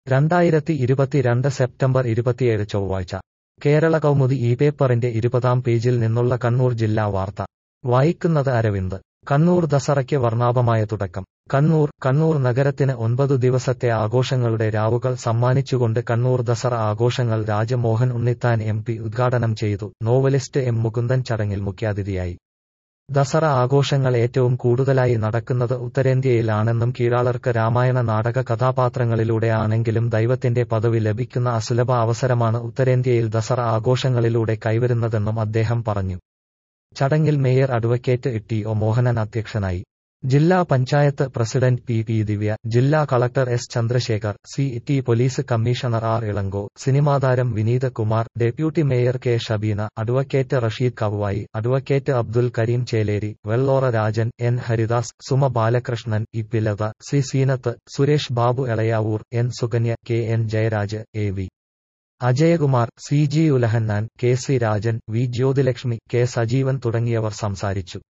രണ്ടായിരത്തി ഇരുപത്തിരണ്ട് സെപ്റ്റംബർ ഇരുപത്തിയേഴ് ചൊവ്വാഴ്ച കേരള കൗമുദി ഈ പേപ്പറിന്റെ ഇരുപതാം പേജിൽ നിന്നുള്ള കണ്ണൂർ ജില്ലാ വാർത്ത വായിക്കുന്നത് അരവിന്ദ് കണ്ണൂർ ദസറയ്ക്ക് വർണ്ണാഭമായ തുടക്കം കണ്ണൂർ കണ്ണൂർ നഗരത്തിന് ഒൻപതു ദിവസത്തെ ആഘോഷങ്ങളുടെ രാവുകൾ സമ്മാനിച്ചുകൊണ്ട് കണ്ണൂർ ദസറ ആഘോഷങ്ങൾ രാജമോഹൻ ഉണ്ണിത്താൻ എം പി ഉദ്ഘാടനം ചെയ്തു നോവലിസ്റ്റ് എം മുകുന്ദൻ ചടങ്ങിൽ മുഖ്യാതിഥിയായി ദസറ ആഘോഷങ്ങൾ ഏറ്റവും കൂടുതലായി നടക്കുന്നത് ഉത്തരേന്ത്യയിലാണെന്നും കീഴാളർക്ക് രാമായണ നാടക കഥാപാത്രങ്ങളിലൂടെയാണെങ്കിലും ദൈവത്തിന്റെ പദവി ലഭിക്കുന്ന അസുലഭ അവസരമാണ് ഉത്തരേന്ത്യയിൽ ദസറ ആഘോഷങ്ങളിലൂടെ കൈവരുന്നതെന്നും അദ്ദേഹം പറഞ്ഞു ചടങ്ങിൽ mayor advocate T O Mohanan അധ്യക്ഷനായി ജില്ലാ panchayat president P P Divya ജില്ലാ collector S Chandrasekhar city police commissioner R Ilango സിനിമാതാരം Vineeth Kumar deputy mayor K Shabeena advocate Rasheed Kavvayi advocate Abdul Kareem Cheleri Vellora Rajan N Haridas Suma Balakrishnan E പിലത C Seenath Suresh Babu Elayavoor N Sukanya K N Jayaraj A V Ajayakumar C G Ulahannan K C Rajan V Jyothilakshmi K Sajeevan തുടങ്ങിയവർ സംസാരിച്ചു